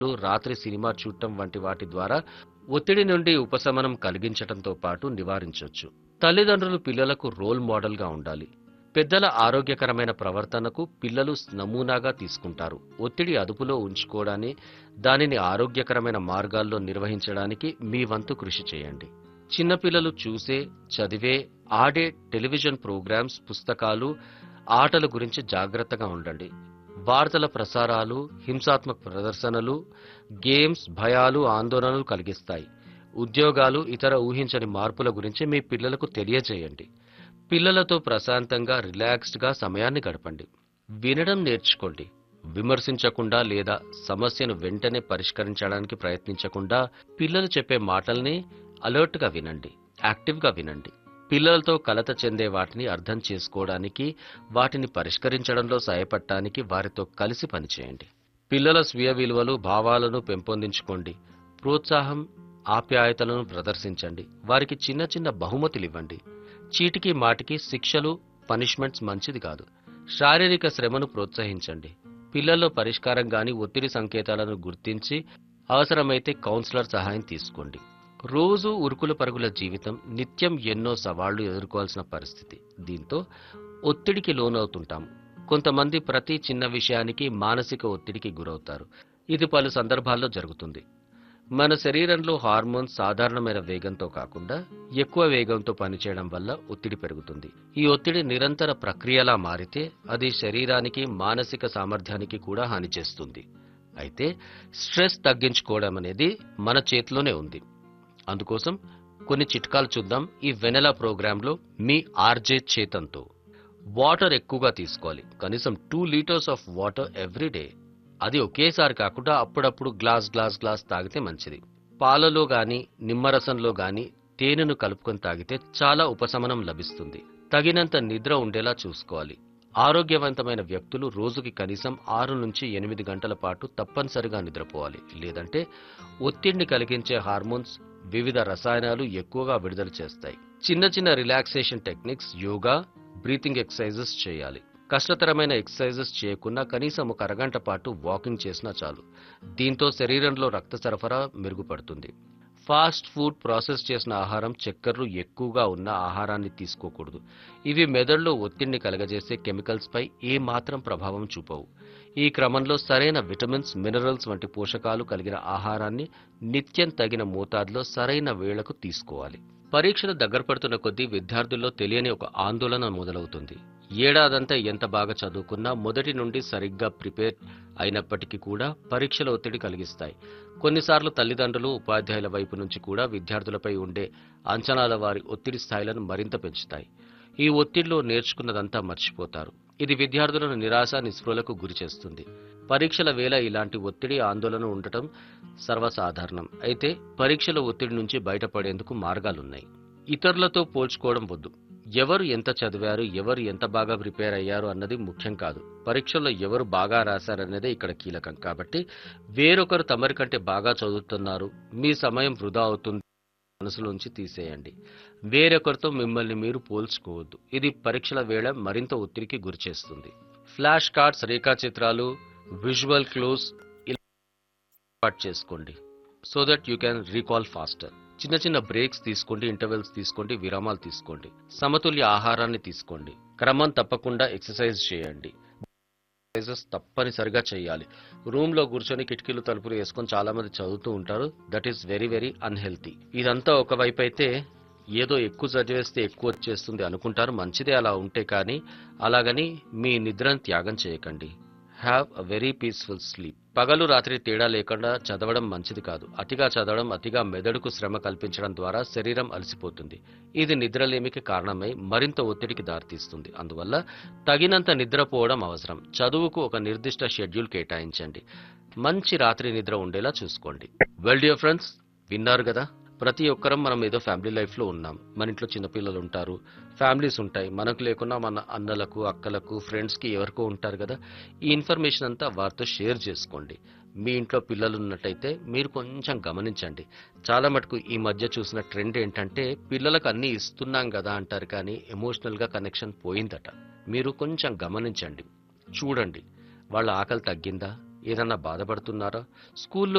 రాత్రి సినిమా చూడటం వంటి వాటి ద్వారా ఒత్తిడి నుండి ఉపశమనం కలిగించటంతో పాటు నివారించవచ్చు తల్లిదండ్రులు పిల్లలకు రోల్ మోడల్గా ఉండాలి పెద్దల ఆరోగ్యకరమైన ప్రవర్తనకు పిల్లలు నమూనాగా తీసుకుంటారు ఒత్తిడి అదుపులో ఉంచుకోవడాన్ని దానిని ఆరోగ్యకరమైన మార్గాల్లో నిర్వహించడానికి మీ వంతు కృషి చేయండి చిన్నపిల్లలు చూసే చదివే ఆడే టెలివిజన్ ప్రోగ్రామ్స్ పుస్తకాలు ఆటల గురించి జాగ్రత్తగా ఉండండి వార్తల ప్రసారాలు హింసాత్మక ప్రదర్శనలు గేమ్స్ భయాలు ఆందోళనలు కలిగిస్తాయి ఉద్యోగాలు ఇతర ఊహించని మార్పుల గురించి మీ పిల్లలకు తెలియజేయండి పిల్లలతో ప్రశాంతంగా రిలాక్స్డ్గా సమయాన్ని గడపండి వినడం నేర్చుకోండి విమర్శించకుండా లేదా సమస్యను వెంటనే పరిష్కరించడానికి ప్రయత్నించకుండా పిల్లలు చెప్పే మాటల్ని అలర్ట్గా వినండి యాక్టివ్గా వినండి పిల్లలతో కలత చెందే వాటిని అర్థం చేసుకోవడానికి వాటిని పరిష్కరించడంలో సహాయపడటానికి వారితో కలిసి పనిచేయండి పిల్లల స్వీయ విలువలు భావాలను పెంపొందించుకోండి ప్రోత్సాహం ఆప్యాయతలను ప్రదర్శించండి వారికి చిన్న చిన్న బహుమతులు ఇవ్వండి చీటికి మాటికి శిక్షలు పనిష్మెంట్స్ మంచిది కాదు శారీరక శ్రమను ప్రోత్సహించండి పిల్లల్లో పరిష్కారం గాని ఒత్తిడి సంకేతాలను గుర్తించి అవసరమైతే కౌన్సిలర్ సహాయం తీసుకోండి రోజు ఉరుకుల పరుగుల జీవితం నిత్యం ఎన్నో సవాళ్లు ఎదుర్కోవాల్సిన పరిస్థితి దీంతో ఒత్తిడికి లోనవుతుంటాం కొంతమంది ప్రతి చిన్న విషయానికి మానసిక ఒత్తిడికి గురవుతారు ఇది పలు సందర్భాల్లో జరుగుతుంది మన శరీరంలో హార్మోన్స్ సాధారణమైన వేగంతో కాకుండా ఎక్కువ వేగంతో పనిచేయడం వల్ల ఒత్తిడి పెరుగుతుంది ఈ ఒత్తిడి నిరంతర ప్రక్రియలా మారితే అది శరీరానికి మానసిక సామర్థ్యానికి కూడా హాని చేస్తుంది అయితే స్ట్రెస్ తగ్గించుకోవడం అనేది మన చేతిలోనే ఉంది అందుకోసం కొన్ని చిట్కాలు చూద్దాం ఈ వెనెలా ప్రోగ్రాంలో మీ ఆర్జే చేతంతో వాటర్ ఎక్కువగా తీసుకోవాలి కనీసం two litres of water every day అది ఒకేసారి కాకుండా అప్పుడప్పుడు గ్లాస్ గ్లాస్ గ్లాస్ తాగితే మంచిది పాలలో గాని నిమ్మరసంలో గాని తేనెను కలుపుకొని తాగితే చాలా ఉపశమనం లభిస్తుంది తగినంత నిద్ర ఉండేలా చూసుకోవాలి ఆరోగ్యవంతమైన వ్యక్తులు రోజుకి కనీసం ఆరు నుంచి ఎనిమిది గంటల పాటు తప్పనిసరిగా నిద్రపోవాలి లేదంటే ఒత్తిడిని కలిగించే హార్మోన్స్ వివిధ రసాయనాలు ఎక్కువగా విడుదల చేస్తాయి చిన్న చిన్న relaxation techniques yoga breathing exercises చేయాలి కష్టతరమైన ఎక్సర్సైజెస్ చేయకుండా కనీసం ఒక అరగంట పాటు వాకింగ్ చేసినా చాలు దీంతో శరీరంలో రక్త సరఫరా మెరుగుపడుతుంది ఫాస్ట్ ఫుడ్ ప్రాసెస్ చేసిన ఆహారం చక్కెరలు ఎక్కువగా ఉన్న ఆహారాన్ని తీసుకోకూడదు ఇవి మెదడులో ఒత్తిడిని కలగజేసే కెమికల్స్ పై ఏ మాత్రం ప్రభావం చూపవు ఈ క్రమంలో సరైన విటమిన్స్ మినరల్స్ వంటి పోషకాలు కలిగిన ఆహారాన్ని నిత్యం తగిన మోతాదులో సరైన వేళకు తీసుకోవాలి పరీక్షలు దగ్గర పడుతున్న కొద్దీ విద్యార్థుల్లో తెలియని ఒక ఆందోళన మొదలవుతుంది ఏడాదంతా ఎంత బాగా చదువుకున్నా మొదటి నుండి సరిగ్గా ప్రిపేర్ అయినప్పటికీ కూడా పరీక్షల ఒత్తిడి కలిగిస్తాయి కొన్నిసార్లు తల్లిదండ్రులు ఉపాధ్యాయుల వైపు నుంచి కూడా విద్యార్థులపై ఉండే అంచనాల వారి ఒత్తిడి స్థాయిలను మరింత పెంచుతాయి ఈ ఒత్తిడిలో నేర్చుకున్నదంతా మర్చిపోతారు ఇది విద్యార్థులను నిరాశ నిస్పృహలకు గురిచేస్తుంది పరీక్షల వేళ ఇలాంటి ఒత్తిడి ఆందోళన ఉండటం సర్వసాధారణం అయితే పరీక్షల ఒత్తిడి నుంచి బయటపడేందుకు మార్గాలున్నాయి ఇతరులతో పోల్చుకోవడం వద్దు ఎవరు ఎంత చదివారు ఎవరు ఎంత బాగా ప్రిపేర్ అయ్యారు అన్నది ముఖ్యం కాదు పరీక్షల్లో ఎవరు బాగా రాశారనేదే ఇక్కడ కీలకం కాబట్టి వేరొకరు తమరి కంటే బాగా చదువుతున్నారు మీ సమయం వృధా అవుతుంది మనసులోంచి తీసేయండి వేరొకరితో మిమ్మల్ని మీరు పోల్చుకోవద్దు ఇది పరీక్షల వేళ మరింత ఒత్తిడికి గురిచేస్తుంది ఫ్లాష్ కార్డ్స్ రేఖాచిత్రాలు విజువల్ క్లోజ్ ఏర్పాటు చేసుకోండి so that you can recall faster చిన్న చిన్న బ్రేక్స్ తీసుకోండి ఇంటర్వెల్స్ తీసుకోండి విరామాలు తీసుకోండి సమతుల్య ఆహారాన్ని తీసుకోండి క్రమం తప్పకుండా ఎక్సర్సైజ్ చేయండి ఎక్సర్సైజెస్ తప్పనిసరిగా చేయాలి రూమ్ లో కూర్చొని కిటికీలు తలుపులు వేసుకొని చాలా మంది చదువుతూ ఉంటారు that is very very unhealthy ఇదంతా ఒకవైపు అయితే ఏదో ఎక్కువ చదివేస్తే ఎక్కువ వచ్చేస్తుంది అనుకుంటారు మంచిదే అలా ఉంటే కానీ అలాగని మీ నిద్రను త్యాగం చేయకండి have a very peaceful sleep పగలు రాత్రి తేడా లేకుండా చదవడం మంచిది కాదు అతిగా చదవడం అతిగా మెదడుకు శ్రమ కల్పించడం ద్వారా శరీరం అలసిపోతుంది ఇది నిద్రలేమికి కారణమై మరింత ఒత్తిడికి దారితీస్తుంది అందువల్ల తగినంత నిద్రపోవడం అవసరం చదువుకు ఒక నిర్దిష్ట షెడ్యూల్ కేటాయించండి మంచి రాత్రి నిద్ర ఉండేలా చూసుకోండి వెల్ డియర్ ఫ్రెండ్స్ విన్నారు కదా ప్రతి ఒక్కరం మనం ఏదో ఫ్యామిలీ లైఫ్లో ఉన్నాం మన ఇంట్లో చిన్నపిల్లలు ఉంటారు ఫ్యామిలీస్ ఉంటాయి మనకు లేకున్నా మన అన్నలకు అక్కలకు ఫ్రెండ్స్కి ఎవరికో ఉంటారు కదా ఈ ఇన్ఫర్మేషన్ అంతా వారితో షేర్ చేసుకోండి మీ ఇంట్లో పిల్లలు ఉన్నట్టయితే మీరు కొంచెం గమనించండి చాలా మటుకు ఈ మధ్య చూసిన ట్రెండ్ ఏంటంటే పిల్లలకు అన్నీ ఇస్తున్నాం కదా అంటారు కానీ ఎమోషనల్గా కనెక్షన్ పోయిందట మీరు కొంచెం గమనించండి చూడండి వాళ్ళ ఆకలి తగ్గిందా ఏదన్నా బాధపడుతున్నారా స్కూల్లో